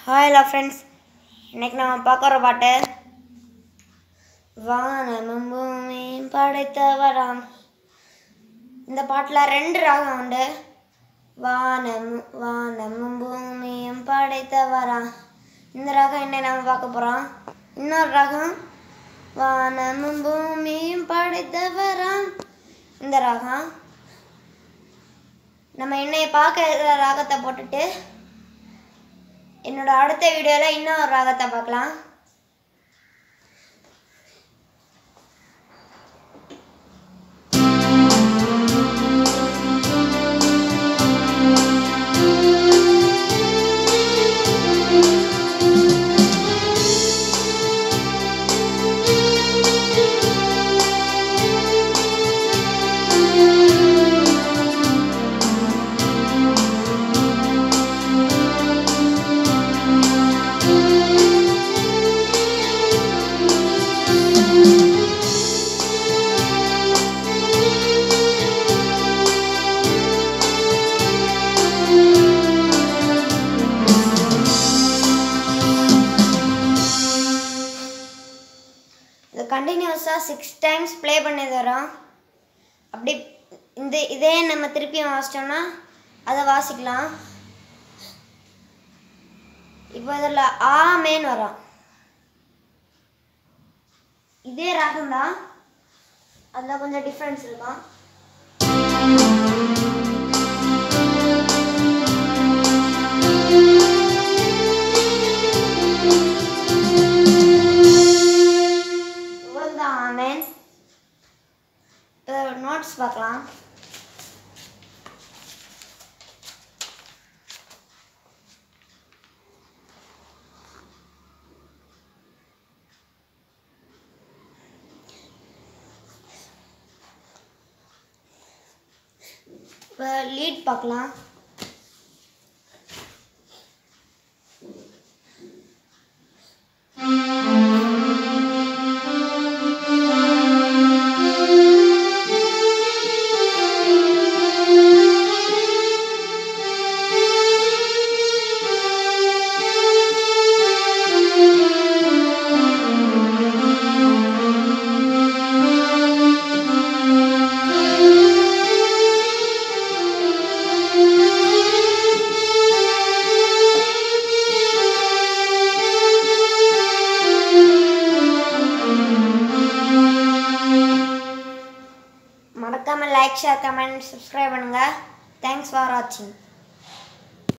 hi hello friends இன்னைக்கு நம்ம பார்க்குற பாட்டு வானமும் பூமியும் படைத்தவராம் இந்த பாட்டில் ரெண்டு ராகம் உண்டு வானமும் வானமும் பூமியும் படைத்தவராம் இந்த ராகம் என்ன நம்ம பார்க்க போகிறோம் இன்னொரு ராகம் வானமும் பூமியும் படைத்தவராம் இந்த ராகம் நம்ம என்னைய பார்க்குற ராகத்தை போட்டுட்டு என்னோட அடுத்த வீடியோவில் இன்னும் ஒரு ராகத்தை பார்க்கலாம் இது கண்டினியூஸாக சிக்ஸ் டைம்ஸ் ப்ளே பண்ணி தரோம் அப்படி இந்த இதே நம்ம திருப்பியும் வாசிச்சோம்னா அதை வாசிக்கலாம் இப்போ இதில் ஆமேன்னு வரும் இதே ராகம் தான் அதில் கொஞ்சம் டிஃப்ரென்ஸ் இருக்கும் இவ்வளோதான் ஆமேன் இப்போ நோட்ஸ் பார்க்கலாம் இப்போ லீட் பார்க்கலாம் மறக்காமல் லைக் ஷேர் கமெண்ட் சப்ஸ்கிரைப் பண்ணுங்கள் தேங்க்ஸ் ஃபார் வாட்சிங்